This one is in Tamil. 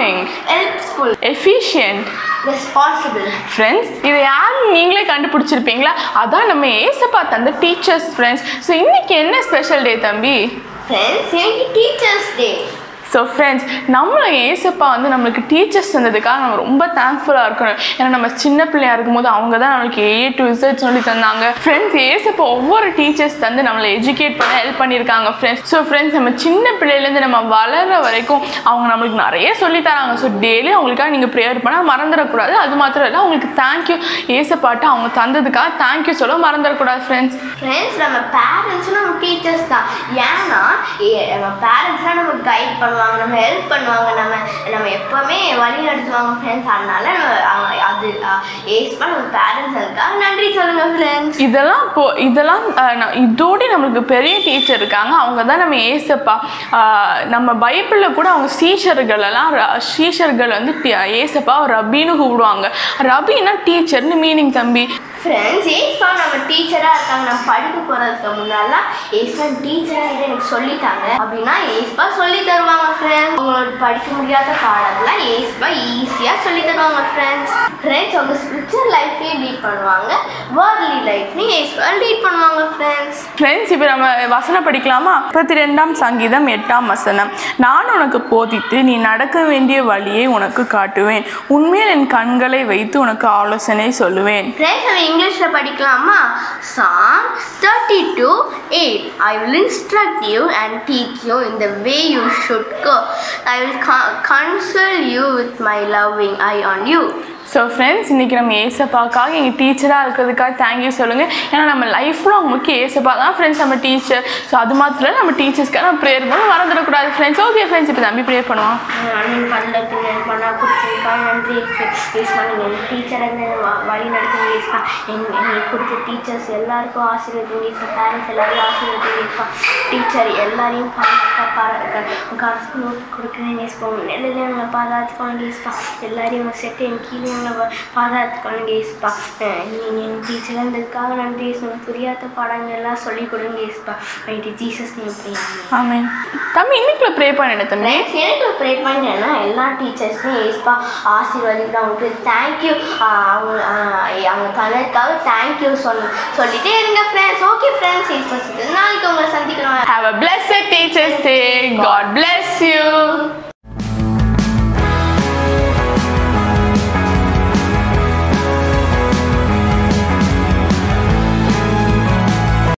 Charming helpful efficient responsible friends இதை யாருன்னு நீங்களே கண்டுபிடிச்சிருப்பீங்களா அதான் நம்ம ஏசப்பா தந்த டீச்சர்ஸ் ஃப்ரெண்ட்ஸ் ஸோ இன்னைக்கு என்ன ஸ்பெஷல் டே தம்பி ஃப்ரெண்ட்ஸ் இன்னைக்கு டீச்சர்ஸ் டே ஸோ ஃப்ரெண்ட்ஸ் நம்மளும் ஏசப்பா வந்து நம்மளுக்கு டீச்சர்ஸ் தந்ததுக்காக நம்ம ரொம்ப தேங்க்ஃபுல்லாக இருக்கணும் ஏன்னா நம்ம சின்ன பிள்ளையா இருக்கும்போது அவங்க தான் நம்மளுக்கு ஏ டு இசட் சொல்லி தந்தாங்க ஃப்ரெண்ட்ஸ் ஏசப்பா ஒவ்வொரு டீச்சர்ஸ் தந்து நம்மளை எஜுகேட் பண்ண ஹெல்ப் பண்ணியிருக்காங்க ஃப்ரெண்ட்ஸ் ஸோ ஃப்ரெண்ட்ஸ் நம்ம சின்ன பிள்ளையிலேருந்து நம்ம வளர்ற வரைக்கும் அவங்க நம்மளுக்கு நிறைய சொல்லி தராங்க ஸோ டெய்லி அவங்களுக்காக நீங்கள் ப்ரேயர் பண்ணால் மறந்துடக்கூடாது அது மாத்திரம் இல்லை அவங்களுக்கு தேங்க்யூ ஏசப்பாட்டு அவங்க தந்ததுக்காக தேங்க்யூ சொல்ல மறந்துடக்கூடாது ஃப்ரெண்ட்ஸ் ஃப்ரெண்ட்ஸ் நம்ம பேரண்ட்ஸும் நம்ம டீச்சர்ஸ் தான் ஏன்னா ஏ- நம்ம பேரண்ட்ஸ்லாம் நம்ம கைட் பண்ணுவாங்க நம்ம ஹெல்ப் பண்ணுவாங்க நம்ம நம்ம எப்போவுமே வழி நடத்துவாங்க ஃப்ரெண்ட்ஸ் அதனால நம்ம அவங்க அது ஏஸ்பா நம்ம பேரண்ட்ஸ் அதுக்காக நன்றி சொல்லுங்க ஃப்ரெண்ட்ஸ் இதெல்லாம் இப்போ இதெல்லாம் அஹ், ந- இதோட நம்மளுக்கு பெரிய டீச்சர் இருக்காங்க அவங்க தான் நம்ம ஏசப்பா அஹ், நம்ம பைபிளில் கூட அவங்க சீஷர்கள் எல்லாம் ர- சீஷர்கள் வந்து டி- ஏசப்பா ரபின்னு கூப்பிடுவாங்க ரபின்னா டீச்சர்னு மீனிங் தம்பி ஃப்ரெண்ட்ஸ் ஏஸ்பா நம்ம டீச்சராக இருக்காங்க நம்ம படிக்க போகிறதுக்கு முன்னாடிலாம் ஏஸ்பா டீச்சராக இதை எனக்கு சொல்லித்தாங்க அப்படின்னா ஏஸ்பா சொல்லி தருவாங்க ஃப்ரெண்ட்ஸ் உங்களோட படிக்க முடியாத பாடம்லாம் ஏஸ்பா ஈஸியாக சொல்லி தருவாங்க ஃப்ரெண்ட்ஸ் ஃப்ரெண்ட்ஸ் உங்கள் ஸ்பிரிச்சுவல் லைஃப்லேயும் லீட் பண்ணுவாங்க வேர்ல்ட்லி லைஃப்லையும் ஏஸ்பா லீட் பண்ணுவாங்க ஃப்ரெண்ட்ஸ் ஃப்ரெண்ட்ஸ் இப்போ நம்ம வசனம் படிக்கலாமா முப்பத்தி ரெண்டாம் சங்கீதம் எட்டாம் வசனம் நான் உனக்கு போதித்து நீ நடக்க வேண்டிய வழியை உனக்கு காட்டுவேன் உண்மையில் என் கண்களை வைத்து உனக்கு ஆலோசனை சொல்லுவேன் ஃப்ரெண்ட்ஸ் நம்ம இங்கிலீஷில் படிக்கலாமா song thirty two eight I will instruct you and teach you in the way you should go I will counsel you with my loving eye on you so friends இன்றைக்கி நம்ம ஏசப்பாக்காக எங்கள் டீச்சராக இருக்கிறதுக்காக தேங்க்யூ சொல்லுங்கள் ஏன்னா நம்ம லைஃப்பில் அவங்களுக்கு ஏசப்பா தான் ஃப்ரெண்ட்ஸ் நம்ம டீச்சர் ஸோ அது மாத்திரம் இல்ல, நம்ம டீச்சர்ஸ்க்காக நம்ம ப்ரேயர் பண்ண மறந்துடக்கூடாது ஃப்ரெண்ட்ஸ் ஓகே ஃப்ரெண்ட்ஸ் இப்போ தம்பி ப்ரேயர் பண்ணுவான் அண்ணன் கண்ணுக்கு பண்ணா கொடுத்துருக்கா நன்றி யூஸ் பண்ணுங்க எங்கள் டீச்சரை வழி நடத்துங்க யூஸ்பா எங்களுக்கு கொடுத்த டீச்சர்ஸ் எல்லாருக்கும் ஆசீர்வதிங்க யூஸ்பா பேரண்ட்ஸ் எல்லாரையும் ஆசீர்வதிங்க யூஸ்பா டீச்சர் எல்லாரையும் காசு கொடுக்குறேன் யூஸ்பா நெல்லில் எங்களை பாதுகாத்துக்கோங்க யூஸ்பா எல்லாரையும் உங்கள் செட்டு என் கீழே எங்களை பாதுகாத்துக்கோங்க யூஸ்பா நீங்கள் எங்கள் டீச்சர் இருந்ததுக்காக நன்றி யூஸ்பா புரியாத பாடங்கள் எல்லாம் சொல்லிக் கொடுங்க யூஸ்பா ரைட்டு ஜீசஸ் நேம் பிரியாங்க ஆமென் தம்பி இன்னைக்குள்ள ப்ரே பண்ணிடு தம்பி ஃப்ரெண்ட்ஸ் எனக்கு ப்ரே பண்ணேன்னா எல்லா டீச்சர்ஸும் ஏஸ்பா ஆசீர்வதிக்கு அவங்களுக்கு தேங்க்யூ அவங்க ஆஹ் அவங்க தனதுக்காக தேங்க்யூ சொன்ன சொல்லிட்டே இருங்க ஃப்ரெண்ட்ஸ் ஓகே ஃப்ரெண்ட்ஸ் ஏஸ்பா நாளைக்கு உங்களை சந்திக்கிறோம் Have a blessed Teachers Day. God bless you.